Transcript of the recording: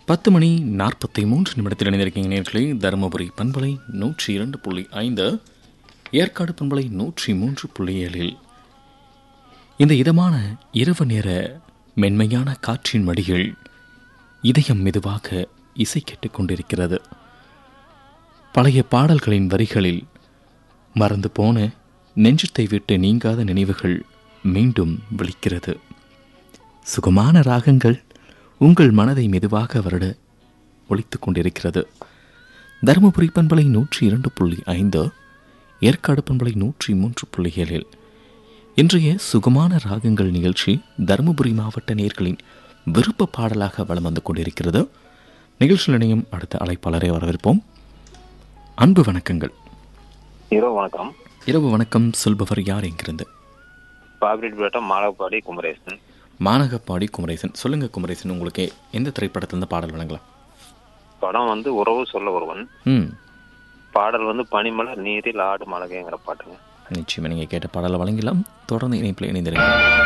பத்து மணி நாற்பத்தி மூன்று நிமிடத்தில் இணைந்திருக்கீங்க நேர்களே தருமபுரி பண்பலை நூற்றி இரண்டு புள்ளி ஐந்து ஏற்காடு பண்பலை நூற்றி மூன்று புள்ளி ஏழில் இந்த இதமான இரவு நேர மென்மையான காற்றின் மடியில் இதயம் மெதுவாக இசை கேட்டுக்கொண்டிருக்கிறது பழைய பாடல்களின் வரிகளில் மறந்து போன நெஞ்சத்தை விட்டு நீங்காத நினைவுகள் மீண்டும் விழிக்கிறது சுகமான ராகங்கள் உங்கள் மனதை மெதுவாக வருட ஒழித்துக் கொண்டிருக்கிறது தருமபுரி பண்பலை நூற்றி இரண்டு புள்ளி ஐந்து ஏற்காடு பண்பலை நூற்றி மூன்று புள்ளி ஏழில் இன்றைய சுகமான ராகங்கள் நிகழ்ச்சி தருமபுரி மாவட்ட நேர்களின் விருப்ப பாடலாக வலம் வந்து கொண்டிருக்கிறது நிகழ்ச்சியில் இணையும் அடுத்த அழைப்பாளரை வரவேற்போம் அன்பு வணக்கங்கள் இரவு வணக்கம் இரவு வணக்கம் சொல்பவர் யார் எங்கிருந்து பாபிரெட் பேட்டம் மாலப்பாடி குமரேசன் மானகப்பாடி குமரேசன் சொல்லுங்க குமரேசன் உங்களுக்கு எந்த திரைப்படத்திலிருந்து பாடல் வழங்கலாம் படம் வந்து உறவு சொல்ல ஒருவன் ம் பாடல் வந்து பனிமலர் நீரில் ஆடு மலகைங்கிற பாட்டுங்க நிச்சயமாக நீங்கள் கேட்ட பாடலை வழங்கலாம் தொடர்ந்து இணைப்பில் இணைந்திருங்க